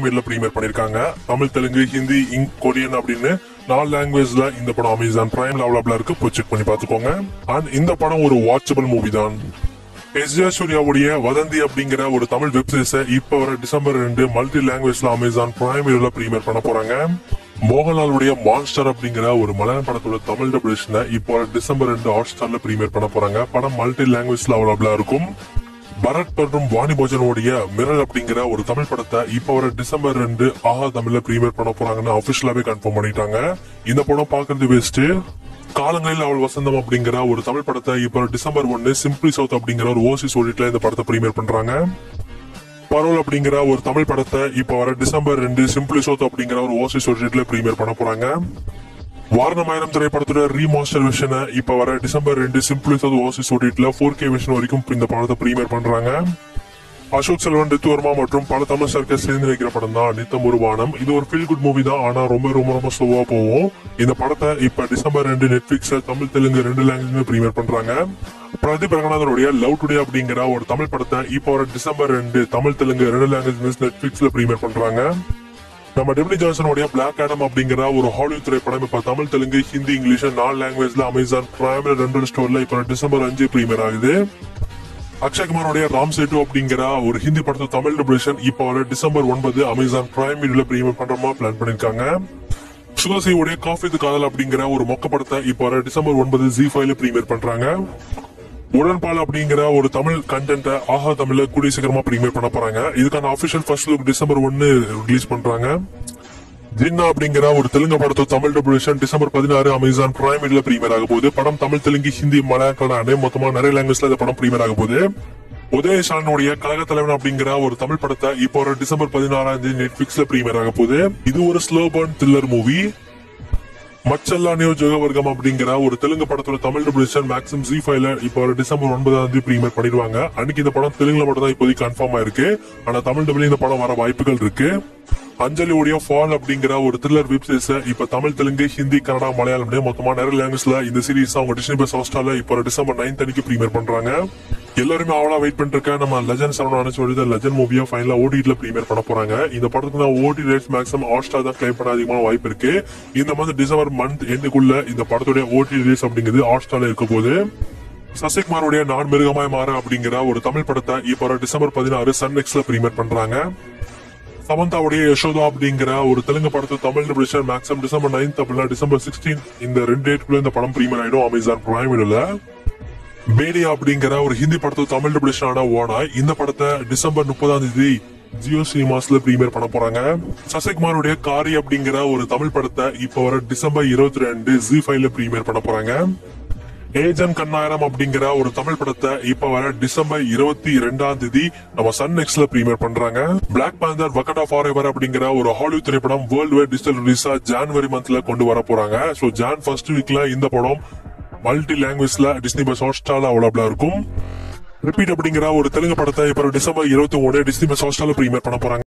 வீடியோல பிரீமியர் பண்ணிருக்காங்க தமிழ் தெலுங்கு ஹிந்தி இங் கொரியன் அப்படின்னு நாலு லாங்குவேஜ்ல இந்த படம் அமேசான் பிரைம்ல அவைலபிளா இருக்கு போய் செக் பண்ணி பாத்துக்கோங்க அண்ட் இந்த படம் ஒரு வாட்சபிள் மூவி தான் எஸ் ஜே சூர்யாவுடைய வதந்தி அப்படிங்கிற ஒரு தமிழ் வெப் சீரிஸை இப்ப வர டிசம்பர் ரெண்டு மல்டி லாங்குவேஜ்ல அமேசான் பிரைம் வீடியோல பிரீமியர் பண்ண போறாங்க மோகன்லாலுடைய மான்ஸ்டர் அப்படிங்கிற ஒரு மலையாள படத்தோட தமிழ் டபிளேஷனை இப்போ வர டிசம்பர் ரெண்டு ஹாட் ஸ்டார்ல பிரீமியர் பண்ண போறாங்க படம் மல்டி லாங்குவேஜ்ல அவைலபிளா இருக்கும் பரத் மற்றும் வாணி போஜனுடைய மிரல் அப்படிங்கிற ஒரு தமிழ் படத்தை இப்ப வர டிசம்பர் ரெண்டு ஆஹா தமிழ்ல பிரீமியர் பண்ண போறாங்கன்னு அபிஷியலாவே கன்ஃபார்ம் பண்ணிட்டாங்க இந்த படம் பாக்குறது வேஸ்ட் காலங்களில் அவள் வசந்தம் அப்படிங்கிற ஒரு தமிழ் படத்தை இப்ப வர டிசம்பர் ஒன்னு சிம்பிளி சவுத் அப்படிங்கிற ஒரு ஓசி சொல்லிட்டுல இந்த படத்தை பிரீமியர் பண்றாங்க பரோல் அப்படிங்கிற ஒரு தமிழ் படத்தை இப்ப வர டிசம்பர் ரெண்டு சிம்பிளி சவுத் அப்படிங்கிற ஒரு ஓசி சொல்லிட்டுல பிரீமியர் பண்ண போறாங்க வாரணமாயிரம் திரைப்படத்தோட ரீமாஸ்டர் விஷனை இப்ப வர டிசம்பர் ரெண்டு சிம்பிளி சவுத் ஓசி ஓடிட்ல ஃபோர் கே விஷன் வரைக்கும் இந்த படத்தை பிரீமியர் பண்றாங்க அசோக் செல்வன் ரித்துவர்மா மற்றும் பல தமிழ் சர்க்கஸ் சேர்ந்து வைக்கிற படம் தான் நித்தம் ஒரு வானம் இது ஒரு ஃபீல் குட் மூவி தான் ஆனா ரொம்ப ரொம்ப ரொம்ப ஸ்லோவா போகும் இந்த படத்தை இப்ப டிசம்பர் ரெண்டு நெட்ஃபிளிக்ஸ்ல தமிழ் தெலுங்கு ரெண்டு லாங்குவேஜ்ல பிரீமியர் பண்றாங்க பிரதீப் ரங்கநாதனுடைய லவ் டுடே அப்படிங்கிற ஒரு தமிழ் படத்தை இப்ப வர டிசம்பர் ரெண்டு தமிழ் தெலுங்கு ரெண்டு லாங்குவேஜ் நெட்ஃபிளிக்ஸ்ல பிரீமியர் பண்றாங்க நம்ம டெபினி ஜான்சனுடைய பிளாக் ஆடம் அப்படிங்கிற ஒரு ஹாலிவுட் திரைப்படம் இப்ப தமிழ் தெலுங்கு ஹிந்தி இங்கிலீஷ் நாலு லாங்குவேஜ்ல அமேசான் பிரைம்ல ரெண்டு ஸ்டோர்ல இப்ப டிசம்பர் அஞ்சு பிரீமியர் ஆகுது அக்ஷய்குமாரோடைய ராம் சேட்டு அப்படிங்கிற ஒரு ஹிந்தி படத்தை தமிழ் டபிளேஷன் இப்போ வர டிசம்பர் ஒன்பது அமேசான் பிரைம் வீடியோல பிரீமியர் பண்ற மாதிரி பிளான் பண்ணிருக்காங்க சுகாசியோடைய காஃபி து காதல் அப்படிங்கிற ஒரு மொக்க படத்தை இப்போ வர டிசம்பர் ஒன்பது ஜி ஃபைவ்ல பிரீமியர் பண்றாங்க உடன்பால் அப்படிங்கிற ஒரு தமிழ் கண்டென்ட்டை ஆஹா தமிழ்ல கூடிய சீக்கிரமா பிரீமியர் பண்ண போறாங்க இதுக்கான அபிஷியல் ஃபர்ஸ்ட் லுக் டிசம்பர் ஒன்னு ரிலீஸ் பண்றாங்க ஜின்னா அப்படிங்கிற ஒரு தெலுங்கு படத்தோ தமிழ் டபிளேஷன் டிசம்பர் பதினாறு அமேசான் பிரைம் வீடியோல பிரீமியர் ஆக போகுது படம் தமிழ் தெலுங்கு ஹிந்தி மலையாளம் மொத்தமா நிறைய லாங்குவேஜ்ல இந்த படம் பிரீமியர் ஆக போகுது உதயசாலனுடைய கழக தலைவன் அப்படிங்கிற ஒரு தமிழ் படத்தை இப்போ ஒரு டிசம்பர் பதினாறாம் தேதி நெட்ஃபிளிக்ஸ்ல பிரீமியர் ஆக போகுது இது ஒரு slow burn thriller movie Macherla Niyojakavargam அப்படிங்கிற ஒரு தெலுங்கு படத்தோட தமிழ் டபிளேஷன் மேக்ஸிம் ஜி ஃபைவ்ல இப்போ ஒரு டிசம்பர் ஒன்பதாம் தேதி பிரீமியர் பண்ணிடுவாங்க அன்னைக்கு இந்த படம் தெலுங்குல மட்டும் தான் இப்போதைக்கு கன்ஃபார்ம் ஆயிருக்கு ஆனா தமிழ் டபிள் இந்த படம் வர வாய்ப்புகள் இருக்கு அஞ்சலியோடைய ஃபால் அப்படிங்கிற ஒரு த்ரில்லர் வெப் சீரிஸ் இப்ப தமிழ் தெலுங்கு ஹிந்தி கன்னடா மலையாளம் மொத்தமா நிறைய லாங்குவேஜ்ல இந்த சீரிஸ் அவங்க டிஸ்னி பிளஸ் ஹாட்ஸ்டார்ல இப்போ டிசம்பர் நைன்த் அன்னைக்கு பிரீமியர் பண்றாங்க எல்லாருமே அவளா வெயிட் பண்ணிட்டு இருக்க நம்ம லெஜன் செவன் நினைச்சு வருது லெஜன் மூவியா ஃபைனலா ஓடில பிரீமியர் பண்ண போறாங்க இந்த படத்துக்கு நான் ஓடி ரேட்ஸ் மேக்ஸிமம் ஹாட்ஸ்டார் தான் கிளைம் பண்ண அதிகமான வாய்ப்பு இருக்கு இந்த மாதிரி டிசம்பர் மந்த் எண்டுக்குள்ள இந்த படத்துடைய ஓடி ரிலீஸ் அப்படிங்கிறது ஹாட்ஸ்டார்ல இருக்க போது சசிகுமாருடைய நான் மிருகமாய் மாற அப்படிங்கிற ஒரு தமிழ் படத்தை இப்போ டிசம்பர் பதினாறு சன் நெக்ஸ்ட்ல பிரீமியர் பண்றாங்க சமந்தாவுடைய யசோதா அப்படிங்கிற ஒரு தெலுங்கு படத்தை தமிழ் டபிளேஷன் மேக்ஸிமம் டிசம்பர் நைன்த் அப்படின்னா டிசம்பர் சிக்ஸ்டீன் இந்த ரெண்டு டேட்டுக்குள்ள இந்த படம் பிரீமியர் ஆயிடும் அமேசான் பிரைம் வீடியோல பேடியா அப்படிங்கிற ஒரு ஹிந்தி படத்தை தமிழ் டபிளேஷன் ஆன ஓனா இந்த படத்தை டிசம்பர் முப்பதாம் தேதி ஜியோ சினிமாஸ்ல பிரீமியர் பண்ண போறாங்க சசிகுமாருடைய காரி அப்படிங்கிற ஒரு தமிழ் படத்தை இப்போ வர டிசம்பர் இருபத்தி ரெண்டு ஜி ஃபைவ்ல பிரீமியர் பண்ண போறாங்க ஏஜன் கண்ணாயிரம் அப்படிங்கிற ஒரு தமிழ் படத்தை இப்ப வர டிசம்பர் இருபத்தி இரண்டாம் தேதி நம்ம சன் நெக்ஸ்ட்ல பிரீமியர் பண்றாங்க பிளாக் பேந்தர் வக்கட் ஆஃப் ஃபார் அப்படிங்கிற ஒரு ஹாலிவுட் திரைப்படம் வேர்ல்டு வைட் டிஜிட்டல் ரிலீஸா ஜான்வரி மந்த்ல கொண்டு வர போறாங்க சோ ஜான் ஃபர்ஸ்ட் வீக்ல இந்த படம் மல்டி லாங்குவேஜ்ல டிஸ்னி பஸ் ஹாட்ஸ்டார்ல அவைலபிளா இருக்கும் ரிப்பீட் அப்படிங்கிற ஒரு தெலுங்கு படத்தை இப்ப டிசம்பர் இருபத்தி ஒன்னு டிஸ்னி பஸ் ஹாட்ஸ்டார்ல பிரீமியர் பண்ண போறாங்க